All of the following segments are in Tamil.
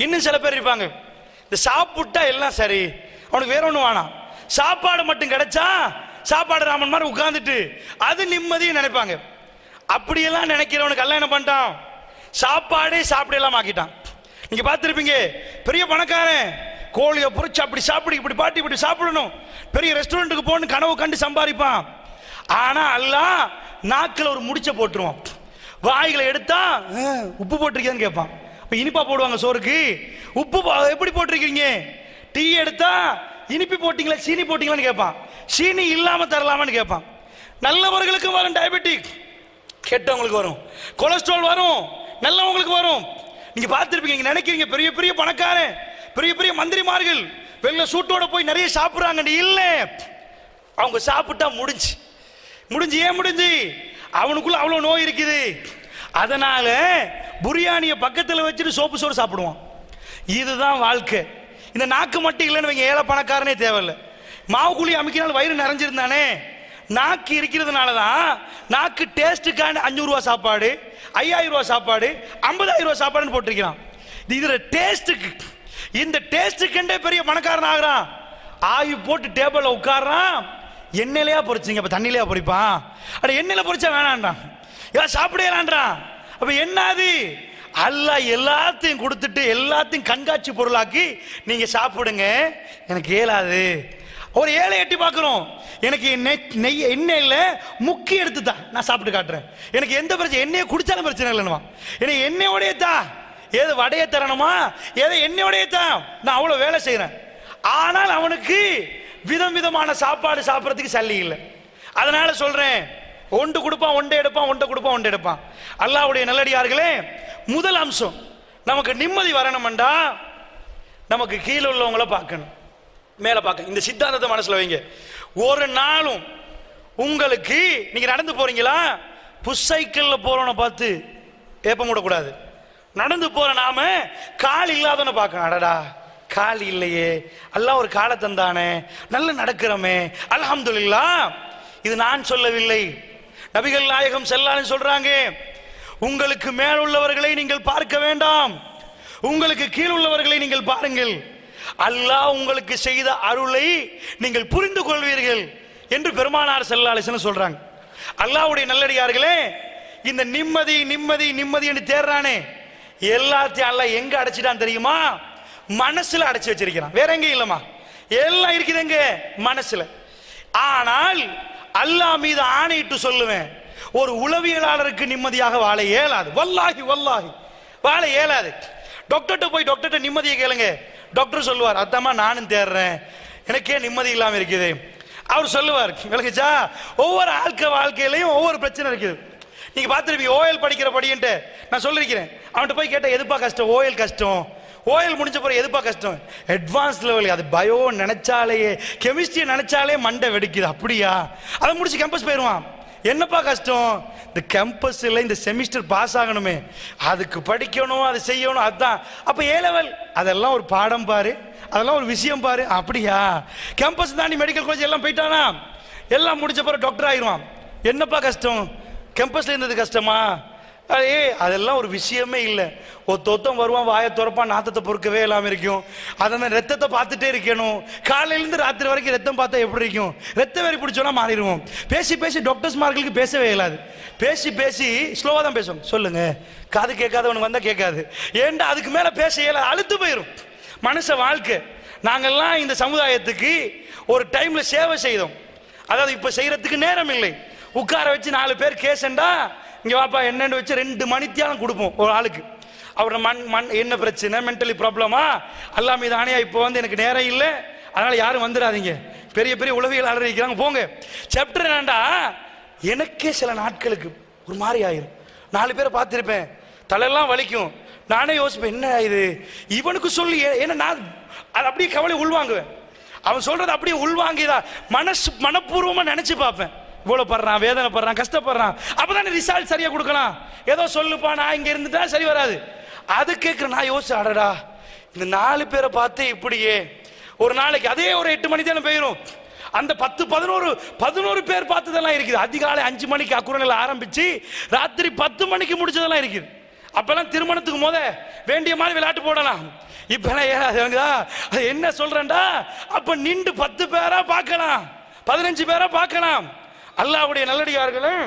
இன்னும் சில பேர் இருப்பாங்க இந்த சாப்பிட்டா எல்லாம் சரி அவனுக்கு வேற ஒன்றும் வேணாம் சாப்பாடு மட்டும் கிடைச்சா சாப்பாடு ராமன் மாதிரி உட்கார்ந்துட்டு அது நிம்மதியும் நினைப்பாங்க அப்படியெல்லாம் நினைக்கிறவனுக்கு எல்லாம் என்ன பண்ணிட்டான் சாப்பாடே சாப்பிடலாம் ஆக்கிட்டான் நீங்க பார்த்துருப்பீங்க பெரிய பணக்காரன் கோழியை பொரிச்சு அப்படி சாப்பிடு இப்படி பாட்டி இப்படி சாப்பிடணும் பெரிய ரெஸ்டாரண்ட்டுக்கு போகணும் கனவு கண்டு சம்பாதிப்பான் ஆனா எல்லாம் நாக்கில் ஒரு முடிச்ச போட்டுருவான் வாய்களை எடுத்தா "அஹ், உப்பு போட்டிருக்கியான்னு கேட்பான் இப்போ இனிப்பா போடுவாங்க சோறுக்கு உப்பு பா- எப்படி போட்டிருக்கீங்க டீ எடுத்தா இனிப்பி போட்டீங்களா சீனி போட்டீங்களான்னு கேட்பான் சீனி இல்லாம தரலாமான்னு கேட்பான் நல்லவர்களுக்கு வரும் டயபெட்டிக் கெட்டவங்களுக்கு வரும் கொலஸ்ட்ரால் வரும் நல்லவங்களுக்கு வரும் நீங்க பார்த்துருப்பீங்க நீங்க நினைக்கிறீங்க பெரிய பெரிய பணக்காரன் பெரிய பெரிய மந்திரிமார்கள் வெள்ள சூட்டோட போய் நிறைய சாப்பிடுறாங்க இல்ல அவங்க சாப்பிட்டா முடிஞ்சு முடிஞ்சு ஏன் முடிஞ்சு அவனுக்குள்ள அவ்வளவு நோய் இருக்குது அதனால பிரியாணியை பக்கத்துல வச்சுட்டு சோப்பு சோறு சாப்பிடுவான் இதுதான் வாழ்க்கை இந்த நாக்கு மட்டும் இல்லைன்னு வைங்க ஏழை பணக்காரனே தேவையில்லை மாவு குழி அமைக்கினாலும் வயிறு நிறைஞ்சிருந்தானே நாக்கு இருக்கிறதுனால தான் நாக்கு டேஸ்ட்டுக்கான அஞ்சூறு ரூபா சாப்பாடு ஐயாயிரம் ரூபா சாப்பாடு ஐம்பதாயிரம் ரூபா சாப்பாடுன்னு போட்டிருக்கிறான் இது இதுல டேஸ்ட்டுக்கு இந்த டேஸ்ட்டுக்கெண்டே பெரிய பணக்காரன் ஆகுறான் ஆயு போட்டு டேபிள்ல உட்கார்றான் எண்ணெயிலையா பொரிச்சிங்க அப்ப தண்ணிலையா பொரிப்பான் அட எண்ணெயில பொரிச்சா வேணான்றான் ஏன் சாப்பிடலான்றான் அப்ப என்னது அல்லாஹ் எல்லாத்தையும் கொடுத்துட்டு எல்லாத்தையும் கண்காட்சி பொருளாக்கி நீங்க சாப்பிடுங்க எனக்கு இயலாது ஒரு ஏழை எட்டி பார்க்குறோம் எனக்கு நெய் நெய் எண்ணெய் இல்லை முக்கி எடுத்து தான் நான் சாப்பிட்டு காட்டுறேன் எனக்கு எந்த பிரச்சனை எண்ணெயை குடிச்சாலும் பிரச்சனை இல்லைன்னுவா எனக்கு எண்ணெயோடைய தா ஏது வடையை தரணுமா ஏதோ எண்ணெயோடைய தான் நான் அவ்வளோ வேலை செய்கிறேன் ஆனால் அவனுக்கு விதம் விதமான சாப்பாடு சாப்பிட்றதுக்கு சல்லி இல்லை அதனால சொல்றேன் ஒன்று கொடுப்பான் ஒன்றை எடுப்பான் ஒன்றை கொடுப்பான் ஒன்றை எடுப்பான் அல்லாஹ்வுடைய நல்லடியார்களே முதல் அம்சம் நமக்கு நிம்மதி வரணும்டா நமக்கு கீழே உள்ளவங்கள பார்க்கணும் மேலே பார்க்க இந்த சித்தாந்தத்தை மனசுல வைங்க ஒரு நாளும் உங்களுக்கு நீங்க நடந்து போறீங்களா புஷ் சைக்கிள்ல போறவனை பார்த்து ஏப்பம் விடக்கூடாது நடந்து போற நாம கால் இல்லாதவனை பார்க்கணும் அடடா கால் இல்லையே அல்லாஹ் ஒரு காலை தந்தானே நல்ல நடக்கிறோமே அல்ஹம்துலில்லாஹ் இது நான் சொல்லவில்லை நபிகள் நாயகம் செல்லான்னு சொல்றாங்க உங்களுக்கு மேல் உள்ளவர்களை நீங்கள் பார்க்க வேண்டாம் உங்களுக்கு கீழ் உள்ளவர்களை நீங்கள் பாருங்கள் அல்லாஹ் உங்களுக்கு செய்த அருளை நீங்கள் புரிந்து கொள்வீர்கள் என்று பெருமானார் செல்லாலிசன் சொல்றாங்க அல்லாஹ்வுடைய நல்லடியார்களே இந்த நிம்மதி நிம்மதி நிம்மதி என்று தேடுறானே எல்லாத்தையும் அல்லாஹ் எங்க அடைச்சிட்டான் தெரியுமா மனசுல அடைச்சு வச்சிருக்கிறான் வேற எங்க இல்லம்மா எல்லாம் இருக்குது எங்க மனசுல ஆனால் அல்லாஹ் மீது ஆணையிட்டு சொல்லுவேன் ஒரு உளவியலாளருக்கு நிம்மதியாக வாழ இயலாது வல்லாஹி வல்லாஹி வாழ இயலாது டாக்டர்கிட்ட போய் டாக்டர்கிட்ட நிம்மதியை கேளுங்க டாக்டர் சொல்லுவார் அதாம்மா நானும் தேடுறேன் எனக்கே நிம்மதி இல்லாம இருக்குது அவர் சொல்லுவார் விளங்குச்சா ஒவ்வொரு ஆட்க வாழ்க்கையிலையும் ஒவ்வொரு பிரச்சனை இருக்குது நீங்க பார்த்துருப்பீங்க ஓஎல் படிக்கிற படின்ட்டு நான் சொல்லிருக்கிறேன் அவன்கிட்ட போய் கேட்டா எதுப்பா கஷ்டம் ஓஎல் கஷ்டம் ஓஎல் முடிஞ்ச பிறகு எதுப்பா கஷ்டம் அட்வான்ஸ் லெவல் அது பயோ நினைச்சாலேயே கெமிஸ்ட்ரி நினைச்சாலே மண்டை வெடிக்குது அப்படியா அதை முடிச்சு கேம்பஸ் போயிடுவான் என்னப்பா கஷ்டம் இந்த கேம்பஸ்ல இந்த செமிஸ்டர் பாஸ் ஆகணுமே அதுக்கு படிக்கணும் அது செய்யணும் அதுதான் அப்ப ஏ லெவல் அதெல்லாம் ஒரு பாடம் பாரு அதெல்லாம் ஒரு விஷயம் பாரு அப்படியா கேம்பஸ் தாண்டி மெடிக்கல் காலேஜ் எல்லாம் போயிட்டானா எல்லாம் முடிச்ச பிறகு டாக்டர் ஆயிடுவான் என்னப்பா கஷ்டம் கேம்பஸ்ல இருந்தது கஷ்டமா ஏ அதெல்லாம் ஒரு விஷயமே இல்லை ஒத்த ஒத்தம் வருவான் வாயை திறப்பான் நாத்தத்தை பொறுக்கவே இல்லாம இருக்கும் அதான் ரத்தத்தை பார்த்துட்டே இருக்கணும் காலையிலேருந்து ராத்திரி வரைக்கும் ரத்தம் பார்த்தா எப்படி இருக்கும் ரத்த வேறி பிடிச்சோன்னா மாறிடுவோம் பேசி பேசி டாக்டர்ஸ் மார்களுக்கு பேசவே இயலாது பேசி பேசி ஸ்லோவாக தான் பேசும் சொல்லுங்க காது கேட்காதவனுக்கு வந்தா கேட்காது ஏன்டா அதுக்கு மேல பேச இயலாது அழுத்து போயிடும் மனுஷ வாழ்க்கை நாங்கெல்லாம் இந்த சமுதாயத்துக்கு ஒரு டைம்ல சேவை செய்தோம் அதாவது இப்ப செய்யறதுக்கு நேரம் இல்லை உட்கார வச்சு நாலு பேர் கேசண்டா இங்க வாப்பா என்னன்னு வச்சு ரெண்டு மணித்தியாலும் கொடுப்போம் ஒரு ஆளுக்கு அவர் மண் மண் என்ன பிரச்சனை மென்டலி ப்ராப்ளமா அல்லா மீது ஆணையா இப்போ வந்து எனக்கு நேரம் இல்லை அதனால யாரும் வந்துடாதீங்க பெரிய பெரிய உளவியலாளர் இருக்கிறாங்க போங்க சாப்டர் என்னண்டா எனக்கே சில நாட்களுக்கு ஒரு மாதிரி ஆயிரும் நாலு பேரை பார்த்துருப்பேன் தலையெல்லாம் வலிக்கும் நானே யோசிப்பேன் என்ன இது இவனுக்கு சொல்லி ஏ- ஏன்னா நான் அது அப்படியே கவலை உள்வாங்குவேன் அவன் சொல்றது அப்படியே உள்வாங்கிதா மனசு மனப்பூர்வமா நினைச்சு பார்ப்பேன் இவ்வளவு படுறான் வேதனைப்படுறான் கஷ்டப்படுறான் அப்பதானே ரிசல்ட் சரியா கொடுக்கலாம் ஏதோ சொல்லுப்பா நான் இங்க இருந்துட்டா சரி வராது அது கேட்கிற நான் யோசிச்சு அடடா இந்த நாலு பேரை பார்த்து இப்படியே ஒரு நாளைக்கு அதே ஒரு எட்டு மணி தானே போயிடும் அந்த பத்து பதினோரு பதினோரு பேர் பார்த்ததெல்லாம் இருக்குது அதிகாலை அஞ்சு மணிக்கு அக்குரணில் ஆரம்பிச்சு ராத்திரி பத்து மணிக்கு முடிச்சதெல்லாம் இருக்குது அப்பெல்லாம் திருமணத்துக்கு முத வேண்டிய மாதிரி விளையாட்டு போடலாம் இப்பெல்லாம் ஏறாதவங்க அது என்ன சொல்றேன்டா அப்ப நின்று பத்து பேரா பார்க்கலாம் பதினஞ்சு பேரா பார்க்கலாம் அல்லாஹ்வுடைய நல்லடியார்களும்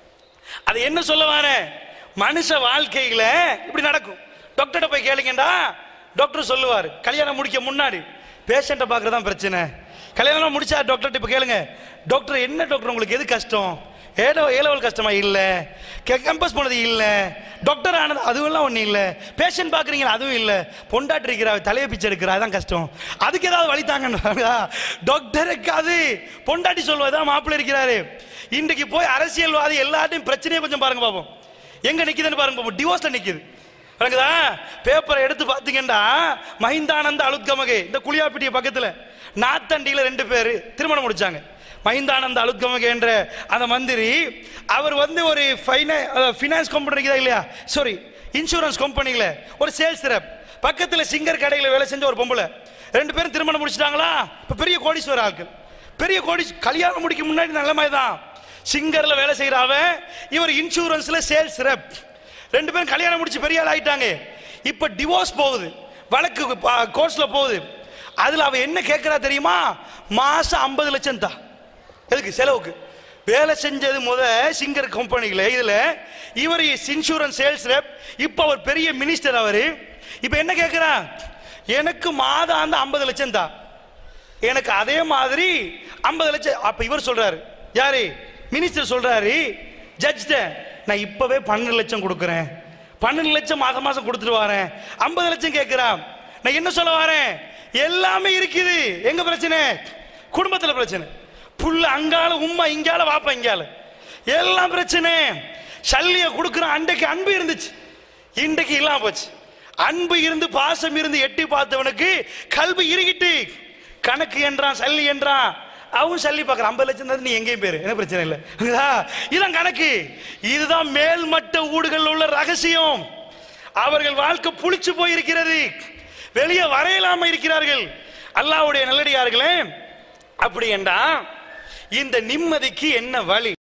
அது என்ன சொல்ல வரேன் மனுஷ வாழ்க்கையில இப்படி நடக்கும் டாக்டர்கிட்ட போய் கேளுங்கடா டாக்டர் சொல்லுவார் கல்யாணம் முடிக்க முன்னாடி பேஷண்ட்டை பார்க்கறது தான் பிரச்சனை கல்யாணம் முடிச்சா டாக்டர்கிட்ட இப்போ கேளுங்க டாக்டர் என்ன டாக்டர் உங்களுக்கு எது கஷ்டம் ஏதோ ஏலவல் கஷ்டமா இல்லை கேம்பஸ் போனது இல்லை டாக்டர் ஆனது அதுவெல்லாம் ஒன்றும் இல்லை பேஷண்ட் பார்க்குறீங்க அதுவும் இல்லை பொண்டாட்டி இருக்கிறா தலையை பிச்சை எடுக்கிறா அதான் கஷ்டம் அதுக்கு ஏதாவது வழி தாங்கன்னு டாக்டருக்கு அது பொண்டாட்டி சொல்வதா மாப்பிள்ளை இருக்கிறாரு இன்றைக்கு போய் அரசியல்வாதி எல்லாத்தையும் பிரச்சனையை கொஞ்சம் பாருங்க பாப்போம் எங்க நிக்குதுன்னு பாருங்க பாப்போம் டிவோர்ஸ்ல நிக்குது விளங்குதா பேப்பரை எடுத்து பார்த்தீங்கன்னா மஹிந்தானந்த அலுத்கமகே இந்த குளியாப்பிட்டிய பக்கத்துல நாத்தண்டியில ரெண்டு பேர் திருமணம் முடிச்சாங்க மஹிந்தானந்த அலுத்கமகே என்ற அந்த மந்திரி அவர் வந்து ஒரு ஃபினான்ஸ் கம்பெனி இருக்குதா இல்லையா சாரி இன்சூரன்ஸ் கம்பெனியில் ஒரு சேல்ஸ் ரெப் பக்கத்தில் சிங்கர் கடையில் வேலை செஞ்ச ஒரு பொம்பளை ரெண்டு பேரும் திருமணம் முடிச்சிட்டாங்களா இப்போ பெரிய கோடீஸ்வர ஆட்கள் பெரிய கோடி கல்யாணம் முடிக்க முன்னாடி நல்ல மாதிரி தான் சிங்கர்ல வேலை செய்யறாவன் இவர் இன்சூரன்ஸ்ல சேல்ஸ் ரெப் ரெண்டு பேரும் கல்யாணம் முடிச்சு பெரிய ஆள் ஆயிட்டாங்க இப்ப டிவோர்ஸ் போகுது வழக்கு கோர்ட்ஸ்ல போகுது அதுல அவ என்ன கேட்கறா தெரியுமா மாசம் ஐம்பது லட்சம் தான் எதுக்கு செலவுக்கு வேலை செஞ்சது முத சிங்கர் கம்பெனியில் இதுல இவர் இன்சூரன்ஸ் சேல்ஸ் ரெப் இப்போ அவர் பெரிய மினிஸ்டர் அவரு இப்போ என்ன கேட்கிறா எனக்கு மாதம் அந்த ஐம்பது லட்சம் தான் எனக்கு அதே மாதிரி ஐம்பது லட்சம் அப்ப இவர் சொல்றாரு யாரு மினிஸ்டர் சொல்றாரு ஜட்ஜ் நான் இப்பவே பன்னெண்டு லட்சம் கொடுக்குறேன் பன்னெண்டு லட்சம் மாசம் மாசம் கொடுத்துட்டு வரேன் ஐம்பது லட்சம் கேட்கிறான் நான் என்ன சொல்ல வரேன் எல்லாமே இருக்குது எங்க பிரச்சனை குடும்பத்துல பிரச்சனை புல்ல அங்கால உம்மா இங்கால வாப்பா இங்கால எல்லாம் பிரச்சனை சல்லிய கொடுக்குற அன்றைக்கு அன்பு இருந்துச்சு இன்றைக்கு இல்லாம போச்சு அன்பு இருந்து பாசம் இருந்து எட்டி பார்த்தவனுக்கு கல்வி இறுகிட்டு கணக்கு என்றான் சல்லி என்றான் அவன் சல்லி பார்க்கறான் ஐம்பது லட்சம் தான் நீ எங்கேயும் பேரு என்ன பிரச்சனை இல்லை புரியுதா? இதான் கணக்கு இதுதான் மேல்மட்ட ஊடுகள் உள்ள ரகசியம் அவர்கள் வாழ்க்கை புளிச்சு போயிருக்கிறது வெளியே வரையலாம இருக்கிறார்கள் அல்லாஹ்வுடைய நல்லடியார்களே அப்படி என்றா இந்த நிம்மதிக்கு என்ன வழி